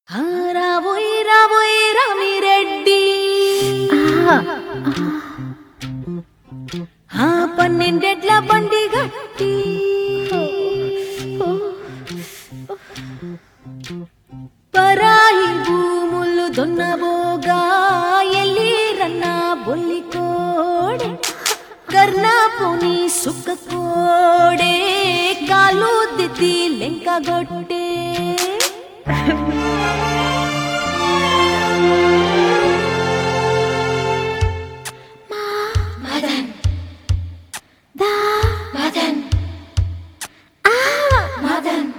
ఆ, రావోయ్ రావోయ్ రామిరెడ్డి ఆ పన్నెండెడ్ల బండి గట్టి పరాయి భూములు దున్నబోగా ఎల్లి రన్న బొల్లి కోడే కర్ణాపుని సుక్క కోడే కాలు దిద్ది లెంక గొట్టే మదన్ దా మదన్ ఆ మదన్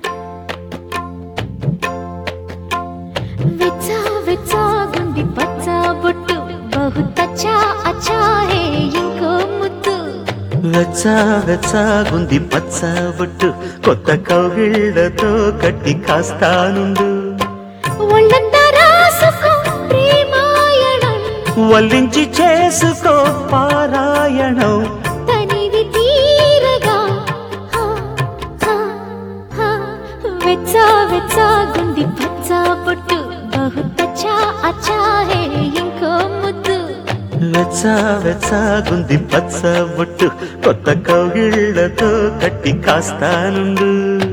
విచ్చా విచ్చా గుండి పచ్చా బొట్టు బహుత్ అచ్చా అచ్చా హే ఇంకో ముద్దు వెచ్చ వెచ్చగుంది పచ్చ బొట్టు కొత్త కౌగిళ్లతో కట్టి కాస్తానుండు ఒళ్ళంతా రాసుకో ప్రేమాయణం వల్లించి చేసుకో పారాయణం తనివి తీరగా హా, హా, హా. వెచ్చా వెచ్చా గుండి పచ్చా బొట్టు బహుత్ అచ్చా అచ్చా హే ఇంకో ముద్దు వెచ్చ వెచ్చగుంది పచ్చ బొట్టు కొత్త కౌగిళ్లతో కట్టి కాస్తానుండు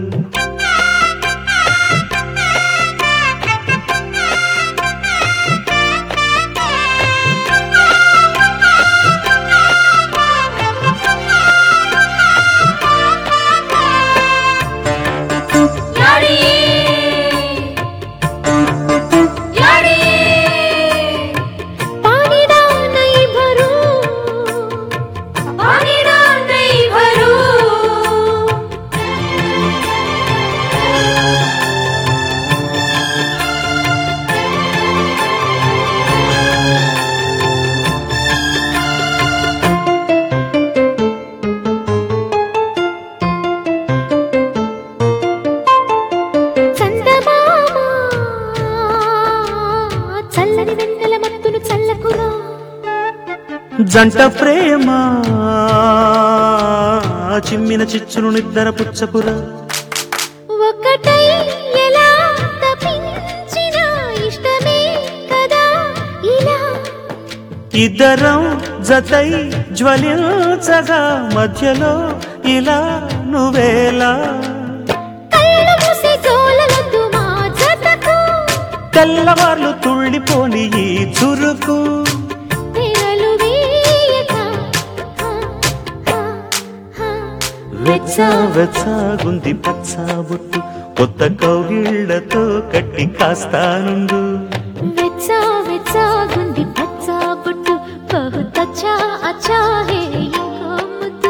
యాడి యాడి పానిడా నై భరు పానిడా నైవరు చందమామ చల్లని వెన్నెల మత్తును చల్లకురా జంట ప్రేమ చిమ్మిన చిచ్చును నిద్దర పుచ్చపురా ఒకటై ఎలా తప్పించిన ఇష్టమే కదా ఇలా ఇద్దరం జతై జ్వలించగా మధ్యలో ఇలా నువ్వేలా కళ్ళు మూసి జోలలొద్దు మా జతకు తెల్లవార్లు తుళ్ళిపోని ఈ చురుకు తెరలు వేయక హా, హా, హా. వెచ్చ వెచ్చగుంది పచ్చ బుట్టు కొత్త కౌగిళ్లతో కట్టి కాస్తానుండు వెచ్చా వెచ్చా గుండి పచ్చా బుట్టు బహుత్ అచ్చా అచ్చా హే ఇంకో ముద్దు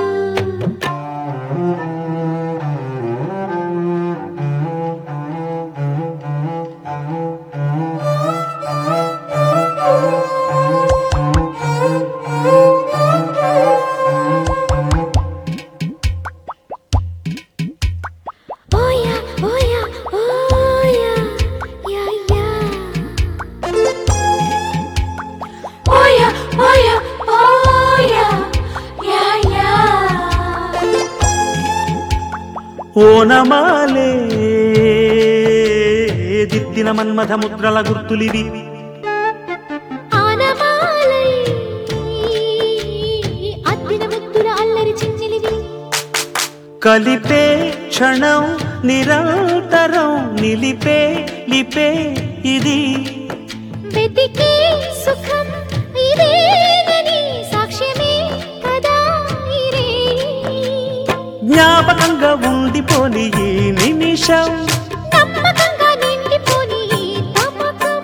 ఓయా ఓయా ఓయా యా యా ఓయా ఓయా ఓయా యా యా ఓనమాలే దిద్దిన మన్మథ ముద్రల గుర్తులివి ఆనమాలై అద్దిన ముద్దుల అల్లరి చిన్నెలివి కలిపే క్షణం నిరంతరం నిలిపే లిపే ఇది వెతికే సుఖం ఇదేనని సాక్ష్యమే కదా ఇరే జ్ఞాపకంగా ఉండిపోని ఈ నిమిషం నమ్మకంగా నిండిపోని ఈ నమ్మకం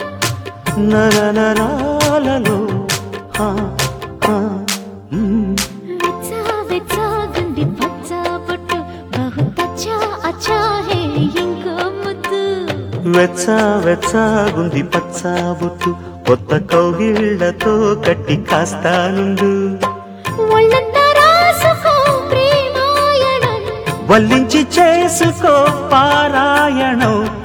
నరనరాలలో ఆ, ఆ, మ్. వెచ్చా వెచ్చా గుండి పచ్చా బొట్టు బహుత్ అచ్చా అచ్చా హే ఇంకో ముద్దు వెచ్చ వెచ్చగుంది పచ్చ బుట్టు కొత్త కౌగిళ్లతో కట్టి కాస్తానుండు ఒళ్ళంతా రాసుకో ప్రేమాయణం వల్లించి చేసుకో పారాయణం